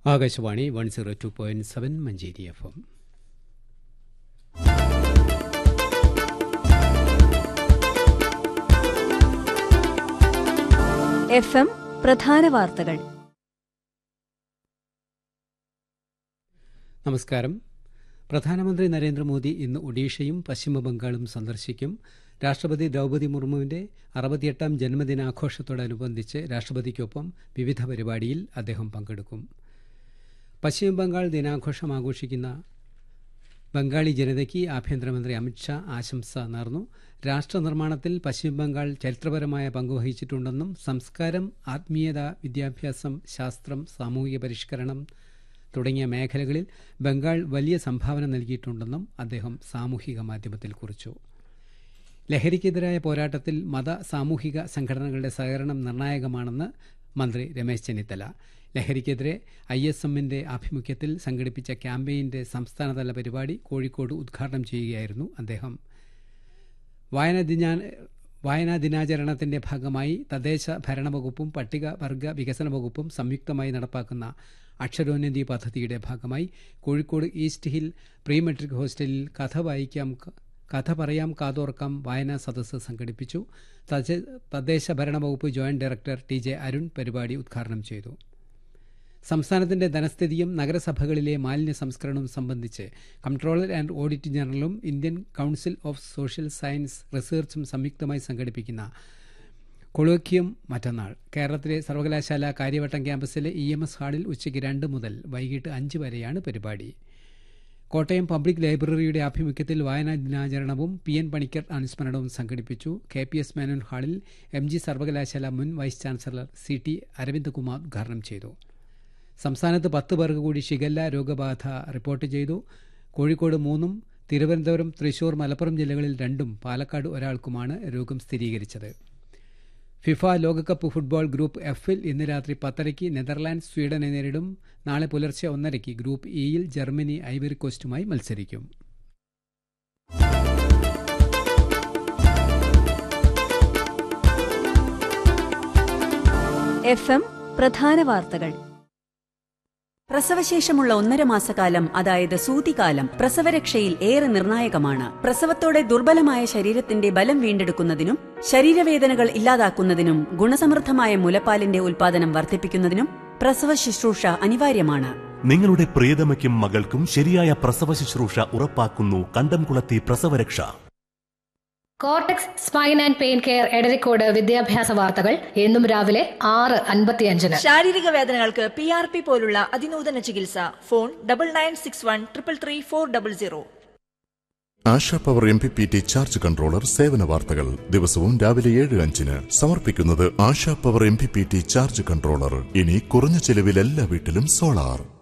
Akashvani one zero two point seven Manjeri F M F M പ്രധാന വാർത്തകൾ നമസ്കാരം പ്രധാനമന്ത്രി നരേന്ദ്രമോദി ഇന്ന് ഒഡീഷയും പശ്ചിമബംഗാളും സന്ദർശിക്കും രാഷ്ട്രപതി ദ്രൗപദി മുർമുവിന്റെ അറുപത്തിയെട്ടാം ജന്മദിനാഘോഷത്തോടനുബന്ധിച്ച് രാഷ്ട്രപതിക്കൊപ്പം വിവിധ പരിപാടിയിൽ അദ്ദേഹം പങ്കെടുക്കും പശ്ചിമബംഗാൾ ദിനാഘോഷം ആഘോഷിക്കുന്ന ബംഗാളി ജനതയ്ക്ക് ആഭ്യന്തരമന്ത്രി അമിത്ഷാ ആശംസ നേർന്നു രാഷ്ട്രനിർമ്മാണത്തിൽ പശ്ചിമബംഗാൾ ചരിത്രപരമായ പങ്കുവഹിച്ചിട്ടുണ്ടെന്നും സംസ്കാരം ആത്മീയത വിദ്യാഭ്യാസം ശാസ്ത്രം സാമൂഹിക പരിഷ്കരണം തുടങ്ങിയ മേഖലകളിൽ ബംഗാൾ വലിയ സംഭാവന നൽകിയിട്ടുണ്ടെന്നും അദ്ദേഹം സാമൂഹിക മാധ്യമത്തിൽ കുറിച്ചു ലഹരിക്കെതിരായ പോരാട്ടത്തിൽ മത സാമൂഹിക സംഘടനകളുടെ സഹകരണം നിർണായകമാണെന്ന് മന്ത്രി രമേശ് ചെന്നിത്തല ലഹരിക്കെതിരെ ഐ എസ് എമ്മിന്റെ ആഭിമുഖ്യത്തിൽ സംഘടിപ്പിച്ച ക്യാമ്പയിന്റെ സംസ്ഥാനതല പരിപാടി കോഴിക്കോട് ഉദ്ഘാടനം ചെയ്യുകയായിരുന്നു അദ്ദേഹം വായനാ ദിനാ വായനാ ദിനാചരണത്തിന്റെ ഭാഗമായി തദ്ദേശ ഭരണവകുപ്പും പട്ടികവർഗ വികസന വകുപ്പും സംയുക്തമായി നടപ്പാക്കുന്ന അക്ഷരോന്നതി പദ്ധതിയുടെ ഭാഗമായി Kozhikode east hill pre matric ഹോസ്റ്റലിൽ കഥ വായിക്കാം കഥ പറയാം കാതോർക്കാം വായനാ സദസ്സ് സംഘടിപ്പിച്ചു തദ്ദേശ ഭരണവകുപ്പ് joint director T J Arun പരിപാടി ഉദ്ഘാടനം ചെയ്തു സംസ്ഥാനത്തിന്റെ ധനസ്ഥിതിയും നഗരസഭകളിലെ മാലിന്യ സംസ്കരണവും സംബന്ധിച്ച് കംട്രോളർ ആൻഡ് ഓഡിറ്റ് ജനറലും Indian council of social science റിസർച്ചും സംയുക്തമായി സംഘടിപ്പിക്കുന്ന കൊളോക്യം മറ്റന്നാൾ കേരളത്തിലെ സർവകലാശാല കാര്യവട്ടം ക്യാമ്പസിലെ ഇ എം എസ് ഹാളിൽ ഉച്ചയ്ക്ക് രണ്ട് മുതൽ വൈകിട്ട് അഞ്ച് വരെയാണ് പരിപാടി കോട്ടയം പബ്ലിക് ലൈബ്രറിയുടെ ആഭിമുഖ്യത്തിൽ വായനാ ദിനാചരണവും പി എൻ പണിക്കർ അനുസ്മരണവും സംഘടിപ്പിച്ചു കെ പി എസ് മേനോൻ ഹാളിൽ എം ജി സർവകലാശാല മുൻ vice chancellor C T Aravindakumar ഉദ്ഘാടനം ചെയ്തു സംസ്ഥാനത്ത് പത്ത് പേർക്ക് കൂടി ഷിഗല്ല രോഗബാധ റിപ്പോർട്ട് ചെയ്തു കോഴിക്കോട് മൂന്നും തിരുവനന്തപുരം തൃശൂർ മലപ്പുറം ജില്ലകളിൽ രണ്ടും പാലക്കാട് ഒരാൾക്കുമാണ് രോഗം സ്ഥിരീകരിച്ചത് ഫിഫ ലോകകപ്പ് ഫുട്ബോൾ ഗ്രൂപ്പ് എഫിൽ ഇന്ന് രാത്രി പത്തരയ്ക്ക് നെതർലാൻഡ് സ്വീഡനെ നേരിടും നാളെ പുലർച്ചെ ഒന്നരയ്ക്ക് ഗ്രൂപ്പ് ഇയിൽ ജർമ്മനി ഐവറി കോസ്റ്റുമായി മത്സരിക്കും എഫ് എം പ്രധാന വാർത്തകൾ പ്രസവശേഷമുള്ള ഒന്നര മാസക്കാലം അതായത് സൂതികാലം പ്രസവരക്ഷയിൽ ഏറെ നിർണായകമാണ് പ്രസവത്തോടെ ദുർബലമായ ശരീരത്തിന്റെ ബലം വീണ്ടെടുക്കുന്നതിനും ശരീരവേദനകൾ ഇല്ലാതാക്കുന്നതിനും ഗുണസമൃദ്ധമായ മുലപ്പാലിന്റെ ഉൽപാദനം വർദ്ധിപ്പിക്കുന്നതിനും പ്രസവ ശുശ്രൂഷ അനിവാര്യമാണ് നിങ്ങളുടെ പ്രിയതമയ്ക്കും മകൾക്കും ശരിയായ പ്രസവ ശുശ്രൂഷ ഉറപ്പാക്കുന്നു കണ്ടംകുളത്തി പ്രസവരക്ഷ cortex spine and pain care Edarikode വിദ്യാഭ്യാസ വാർത്തകൾ എന്നും രാവിലെ ആറ് അൻപത്തിയഞ്ചിന് ശാരീരിക വേദനകൾക്ക് പി ആർ പി പോലുള്ള അതിനൂതന ചികിത്സ phone double nine six one triple three four double zero Asha power M P P T charge controller സേവന വാർത്തകൾ ദിവസവും രാവിലെ ഏഴ് അഞ്ചിന് സമർപ്പിക്കുന്നത് Asha power M P P T charge controller ഇനി കുറഞ്ഞ ചെലവിൽ എല്ലാ വീട്ടിലും സോളാർ